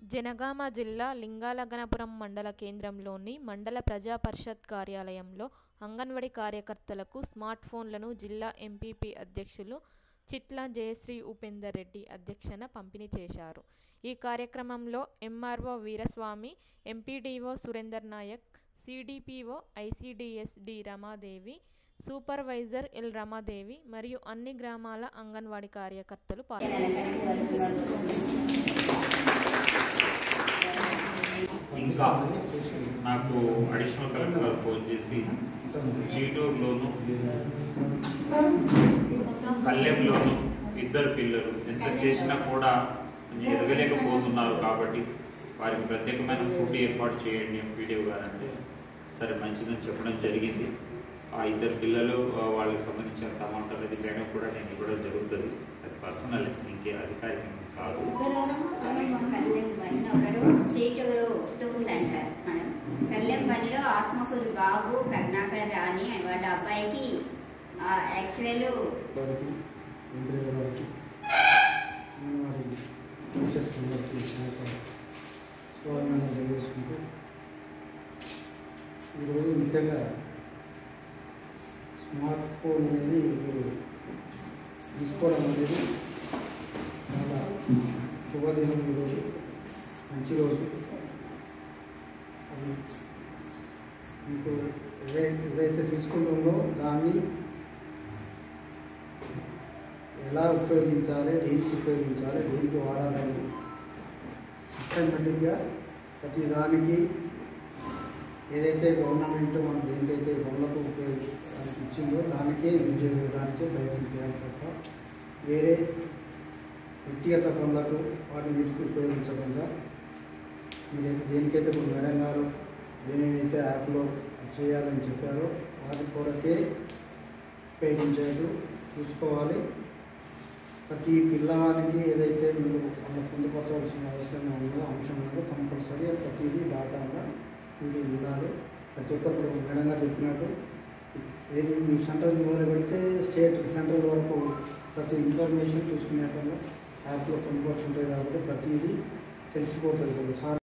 జనగామ జిల్లా లింగాలగనపురం మండల కేంద్రంలోని మండల ప్రజా పరిషత్ కార్యాలయంలో అంగన్వాడీ కార్యకర్తలకు స్మార్ట్ ఫోన్లను జిల్లా ఎంపీపీ అధ్యక్షులు చిట్ల జయశ్రీ ఉపేందర్ రెడ్డి అధ్యక్షన పంపిణీ చేశారు ఈ కార్యక్రమంలో MRO Veeraswamy MPDO Surender Nayak CDPO ICDS D Ramadevi supervisor L Ramadevi మరియు అన్ని గ్రామాల అంగన్వాడీ కార్యకర్తలు పాల్గొన్నారు ఇంకా నాకు అడిషనల్ కలెక్టర్ గారు ఫోన్ చేసి చీటూరులోను కళ్యాణ్లోను ఇద్దరు పిల్లలు ఎంత చేసినా కూడా ఎదగలేకపోతున్నారు కాబట్టి వారికి ప్రత్యేకమైన ఫుడ్ ఏర్పాటు చేయండి ఎంపీడీఓ గారు అంటే సరే మంచిదని చెప్పడం జరిగింది ఆ ఇద్దరు పిల్లలు ఆ, వాళ్ళకి సంబంధించిన టమాటాలు అది మేడం కూడా నేను ఇవ్వడం జరుగుతుంది అది పర్సనల్ ఇంకే అధికారికం కాదు ఒకరు చీటూరు టూ సెంటర్ మనం కళ్యాణ్ పనిలో ఆత్మకూరు బాబు కరుణాకర్ రాణి వాళ్ళ అబ్బాయికి యాక్చువల్ వారికి ఎంపీడీ గారికి అంగన్వాడీ టీచర్స్ అందరికీ నా యొక్క స్వాగతాన్ని తెలియజేసుకుంటూ ఈరోజు ముఖ్యంగా స్మార్ట్ ఫోన్ అనేది మీరు తీసుకోవడం అనేది చాలా శుభదినం ఈరోజు మంచి రోజు అది మీకు ఏదైతే ఏదైతే తీసుకుంటుందో దాన్ని ఎలా ఉపయోగించాలి దేనికి ఉపయోగించాలి దేనికి వాడాలని సిస్టమేటిక్గా ప్రతి దానికి ఏదైతే గవర్నమెంట్ మనం దేనికైతే పనులకు ఉపయోగించడానికి ఇచ్చిందో దానికే యూజ్ చేయడానికే ప్రయత్నం చేయాలి తప్ప వేరే వ్యక్తిగత పనులకు వాటి వీటికి ఉపయోగించకుండా మీరైతే దేనికైతే ఇప్పుడు మేడం గారు ఏమేమైతే యాప్లో చేయాలని చెప్పారో వాటి కొరకే ఉపయోగించారు చూసుకోవాలి ప్రతి పిల్లవాడికి ఏదైతే మీరు వాళ్ళ పొందుపరచవలసిన అవసరం ఉందో అంశం ఉందో కంపల్సరీ ప్రతిదీ డాటాగా మీరు ఉండాలి ప్రతి ఒక్కరు మేడం గారు చెప్పినట్టు ఏది మీ సెంట్రల్ మొదలు పెడితే స్టేట్ సెంట్రల్ వరకు ప్రతి ఇన్ఫర్మేషన్ చూసుకునేటప్పుడు యాప్లో పొందుపరుచుంటాయి కాబట్టి ప్రతిదీ తెలిసిపోతుంది కదా సార్